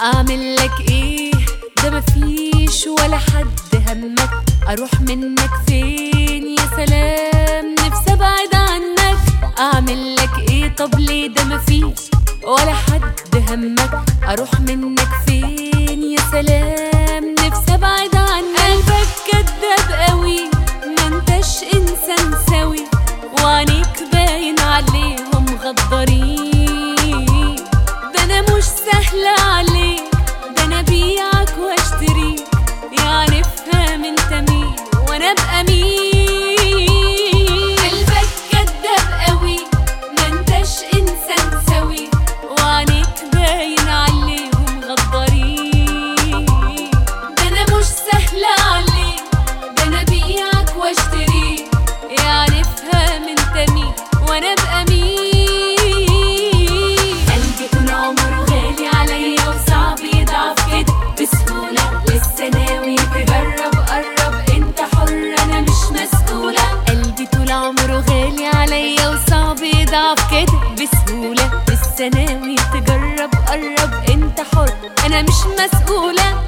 اعمل لك ايه ده مفيش ولا حد همك اروح منك فين يا سلام نفسي ابعد عنك اعمل لك ايه طب ليه ده مفيش ولا حد همك اروح منك فين يا سلام نفسي ابعد عنك قلبك كداب قوي ما انتش انسان سوي وعينيك باين عليهم غدارين ده انا مش سهلة عليك ده انا بيعك واشتريك يعني افهم انت مين وانا ابقى مين قلبك كداب قوي ما انتش انسان سوي وعينيك باين عليهم غدارين ده انا مش سهلة عليك ده انا بيعك واشتريك يعني افهم انت مين وانا ابقى مين قلبي طول عمره غالي عليا وصعب يضعف كده بسهولة لسه ناوي تجرب قرب انت حر انا مش مسؤولة قلبي طول عمره غالي عليا وصعب يضعف كده بسهولة لسه ناوي تجرب قرب انت حر انا مش مسؤولة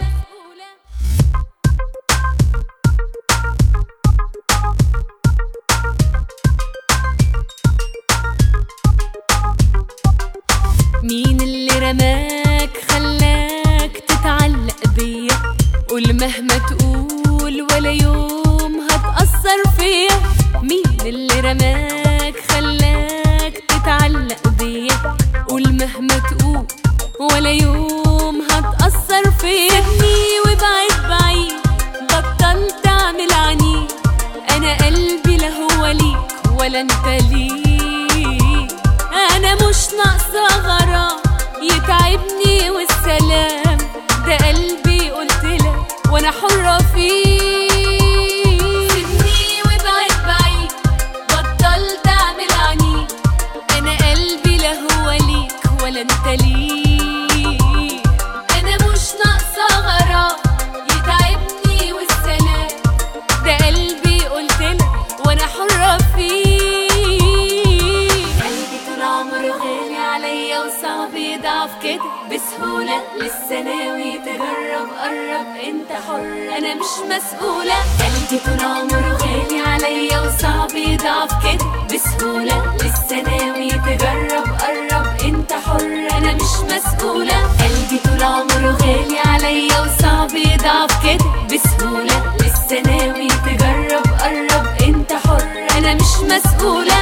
مين اللي رماك خلاك تتعلق بيا قول مهما تقول ولا يوم هتأثر فيا مين اللي رماك خلاك تتعلق بيا قول مهما تقول ولا يوم هتأثر فيا سيبني وابعد بعيد بطل تعمل عنيد انا قلبي لا هو ليك ولا انت ليك انا مش ناقصه غرام يتعبني والسلام ده قلبي قلت لك وانا حره فيه سيبني وابعد بعيد بطل تعمل عنيد انا قلبي لا هو ليك ولا انت ليك انا مش ناقصه غرام يتعبني والسلام ده قلبي قلت لك وانا حره فيه قلبي طول عمره غالي عليا وصعب يضعف كده بسهولة لسه ناوي تجرب قرب انت حر انا مش مسؤولة قلبي طول عمره غالي عليا وصعب يضعف كده بسهولة لسه ناوي تجرب قرب انت حر انا مش مسؤولة قلبي طول عمره غالي عليا وصعب يضعف كده بسهولة لسه ناوي تجرب قرب انت حر انا مش مسؤولة